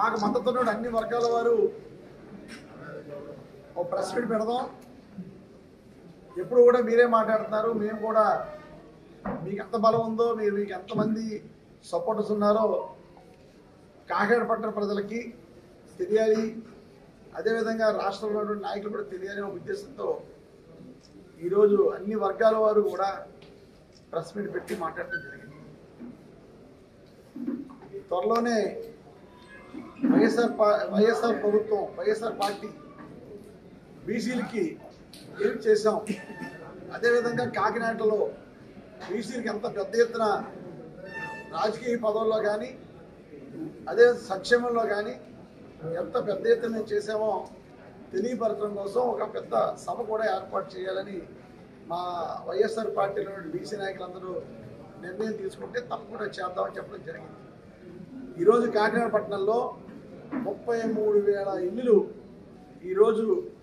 నాకు మద్దతు ఉన్న అన్ని వర్గాల వారు ఓ ప్రెస్ మీట్ పెడదాం ఎప్పుడు కూడా మీరే మాట్లాడుతున్నారు మేము కూడా మీకు ఎంత బలం ఉందో మీరు మీకు ఎంతమంది సపోర్టర్స్ ఉన్నారో కాకినాడ పట్టణ ప్రజలకి తెలియాలి అదేవిధంగా రాష్ట్రంలో ఉన్నటువంటి నాయకులు కూడా తెలియాలి అనే ఉద్దేశంతో ఈరోజు అన్ని వర్గాల వారు కూడా ప్రెస్ మీట్ పెట్టి మాట్లాడటం జరిగింది త్వరలోనే వైఎస్ఆర్ పా- వైఎస్ఆర్ ప్రభుత్వం వైఎస్ఆర్ పార్టీ బీసీలకి ఏం చేశాం అదేవిధంగా కాకినాడలో బీసీలకి ఎంత పెద్ద ఎత్తున రాజకీయ పదవుల్లో కానీ అదే సంక్షేమంలో కానీ ఎంత పెద్ద ఎత్తున మేము చేసామో తెలియపరచడం కోసం ఒక పెద్ద సభ కూడా ఏర్పాటు చేయాలని మా వైఎస్ఆర్ పార్టీలో బీసీ నాయకులందరూ నిర్ణయం తీసుకుంటే తప్పకుండా చేద్దామని చెప్పడం జరిగింది ఈరోజు కాకినాడ పట్టణంలో ముప్పై మూడు వేల ఇల్లులు ఈరోజు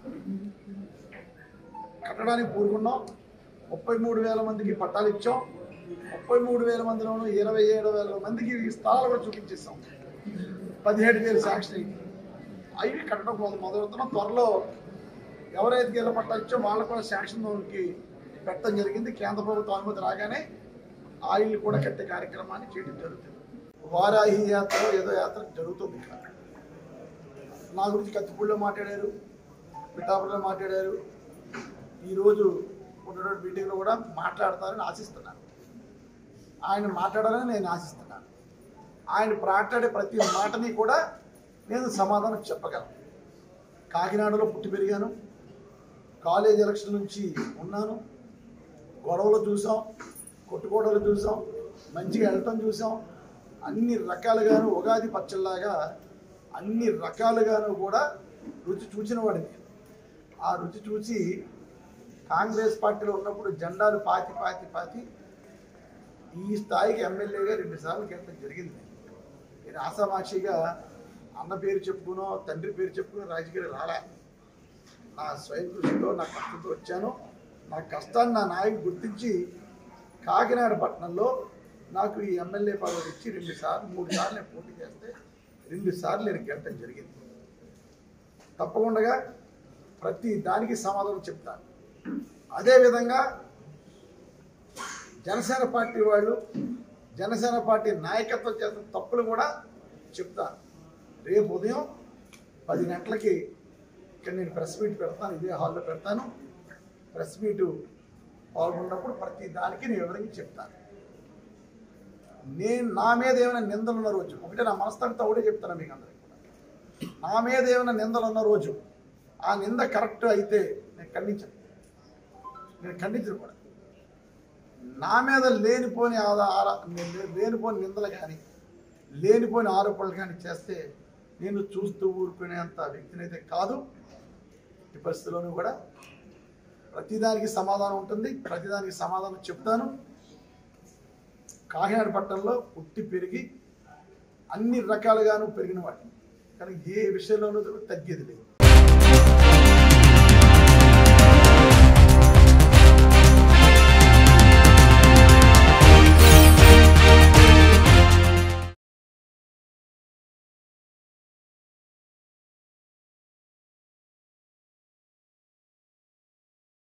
కట్టడానికి పూనుకున్నాం ముప్పై మూడు వేల మందికి పట్టాలు ఇచ్చాం ముప్పై మూడు వేల మందిలోనూ ఇరవై ఏడు వేల మందికి ఈ స్థలాలు కూడా చూపించేస్తాం పదిహేడు వేలు శాంక్షన్ అయింది అవి కట్టడం మొదలు మొదలవుతున్నాం త్వరలో ఎవరైతే గేల పట్టాలు ఇచ్చో వాళ్ళకు కూడా శాంక్షన్కి పెట్టడం జరిగింది కేంద్ర ప్రభుత్వం అనుమతి రాగానే ఆ ఇల్లు కూడా కట్టే కార్యక్రమాన్ని చేయడం జరుగుతుంది వారాహి యాత్ర ఏదో యాత్ర జరుగుతుంది ఇక్కడ నా గురించి కత్తిపూడిలో మాట్లాడారు పిఠాపురంలో మాట్లాడారు ఈరోజు ఉన్నటువంటి మీటింగ్లో కూడా మాట్లాడతారని ఆశిస్తున్నాను ఆయన మాట్లాడాలని నేను ఆశిస్తున్నాను ఆయన మాట్లాడే ప్రతి మాటని కూడా నేను సమాధానం చెప్పగలను కాకినాడలో పుట్టి పెరిగాను కాలేజ్ ఎలక్షన్ నుంచి ఉన్నాను గొడవలు చూసాం కొట్టుకోవడాలు చూసాం మంచిగా వెళ్ళటం చూసాం అన్ని రకాలుగాను ఉగాది పచ్చళ్ళలాగా అన్ని రకాలుగాను కూడా రుచి చూసిన వాడిని ఆ రుచి చూసి కాంగ్రెస్ పార్టీలో ఉన్నప్పుడు జెండాలు పాతి పాతి పాతి ఈ స్థాయికి ఎమ్మెల్యేగా రెండు సార్లు గెలవడం జరిగింది నేను ఆశామాషిగా అన్న పేరు చెప్పుకునో తండ్రి పేరు చెప్పుకునో రాజకీయాలు రాలే నా స్వయం కృషితో నా కష్టంతో వచ్చాను నా కష్టాన్ని నా నాయకుడు గుర్తించి కాకినాడ పట్టణంలో నాకు ఈ ఎమ్మెల్యే పదవి ఇచ్చి రెండు సార్లు మూడు సార్లు నేను పోటీ చేస్తే రెండు సార్లు నేను గెలటం జరిగింది తప్పకుండా ప్రతి దానికి సమాధానం చెప్తాను అదేవిధంగా జనసేన పార్టీ వాళ్ళు జనసేన పార్టీ నాయకత్వం చేసిన తప్పులు కూడా చెప్తాను రేపు ఉదయం పది గంటలకి ఇక్కడ నేను ప్రెస్ మీట్ పెడతాను ఇదే హాల్లో పెడతాను ప్రెస్ మీట్ పాల్గొన్నప్పుడు ప్రతి దానికి నేను వివరించి చెప్తాను నేను నా మీద ఏమైనా నిందలు ఉన్న రోజు ఒకటే నా మనస్తానికి ఒకటే చెప్తాను మీకు అందరికి కూడా నా మీద ఏమైనా నిందలు ఉన్న రోజు ఆ నింద కరెక్ట్ అయితే నేను ఖండించను నేను ఖండించను కూడా నా మీద లేనిపోని ఆదా ఆరా- లే- లేనిపోని నిందలు కానీ లేనిపోని ఆరోపణలు కానీ చేస్తే నేను చూస్తూ ఊరుకునేంత వ్యక్తినైతే కాదు ఈ పరిస్థితిలోనూ కూడా ప్రతిదానికి సమాధానం ఉంటుంది ప్రతిదానికి సమాధానం చెప్తాను కాకినాడ పట్టణంలో పుట్టి పెరిగి అన్ని రకాలుగాను పెరిగిన వాడిని కానీ ఏ విషయంలోనూ తగ్గేది లేదు